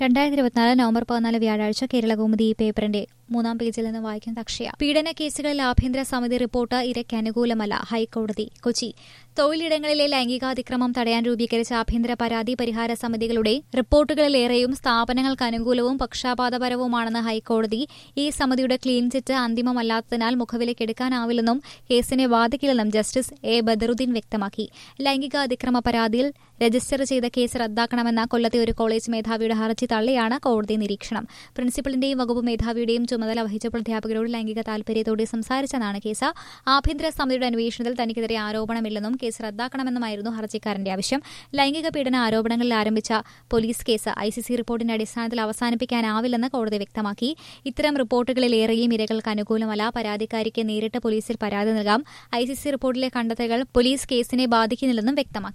രണ്ടായിരത്തി ഇരുപത്തിനാല് നവംബർ പതിനാല് വ്യാഴാഴ്ച കേരളകൗമുദി ഈ പേപ്പറിന്റെ മൂന്നാം പേജിൽ നിന്ന് വായിക്കുന്ന അക്ഷയ പീഡന കേസുകളിൽ ആഭ്യന്തര സമിതി റിപ്പോർട്ട് ഇരയ്ക്ക് അനുകൂലമല്ല ഹൈക്കോടതി കൊച്ചി തൊഴിലിടങ്ങളിലെ ലൈംഗികാതിക്രമം തടയാൻ രൂപീകരിച്ച ആഭ്യന്തര പരാതി പരിഹാര സമിതികളുടെ റിപ്പോർട്ടുകളിലേറെയും സ്ഥാപനങ്ങൾക്ക് അനുകൂലവും പക്ഷാപാതപരവുമാണെന്ന് ഹൈക്കോടതി ഈ സമിതിയുടെ ക്ലീൻ ചിറ്റ് അന്തിമമല്ലാത്തതിനാൽ മുഖവിലക്കെടുക്കാനാവില്ലെന്നും കേസിനെ ബാധിക്കില്ലെന്നും ജസ്റ്റിസ് എ ബദറുദ്ദീൻ വ്യക്തമാക്കി ലൈംഗിക അതിക്രമ പരാതിയിൽ രജിസ്റ്റർ ചെയ്ത കേസ് റദ്ദാക്കണമെന്ന കൊല്ലത്തെ ഒരു കോളേജ് മേധാവിയുടെ ഹർജി തള്ളിയാണ് കോടതി നിരീക്ഷണം പ്രിൻസിപ്പലിന്റെയും വകുപ്പ് മേധാവിയുടെയും ചുമതല വഹിച്ച അധ്യാപകരോട് ലൈംഗിക താൽപര്യത്തോടെ സംസാരിച്ചതാണ് കേസ് ആഭ്യന്തര സമിതിയുടെ അന്വേഷണത്തിൽ തനിക്കെതിരെ ആരോപണമില്ലെന്നും കേസ് റദ്ദാക്കണമെന്നുമായിരുന്നു ഹർജിക്കാരന്റെ ആവശ്യം ലൈംഗിക പീഡന ആരോപണങ്ങളിൽ ആരംഭിച്ച പോലീസ് കേസ് ഐസിസി റിപ്പോർട്ടിന്റെ അടിസ്ഥാനത്തിൽ അവസാനിപ്പിക്കാനാവില്ലെന്ന് കോടതി വ്യക്തമാക്കി ഇത്തരം റിപ്പോർട്ടുകളിലേറെയും ഇരകൾക്ക് അനുകൂലമല്ല പരാതിക്കാരിക്ക് നേരിട്ട് പോലീസിൽ പരാതി നൽകാം ഐസിസി റിപ്പോർട്ടിലെ കണ്ടെത്തലുകൾ പോലീസ് കേസിനെ ബാധിക്കുന്നില്ലെന്നും വ്യക്തമാക്കി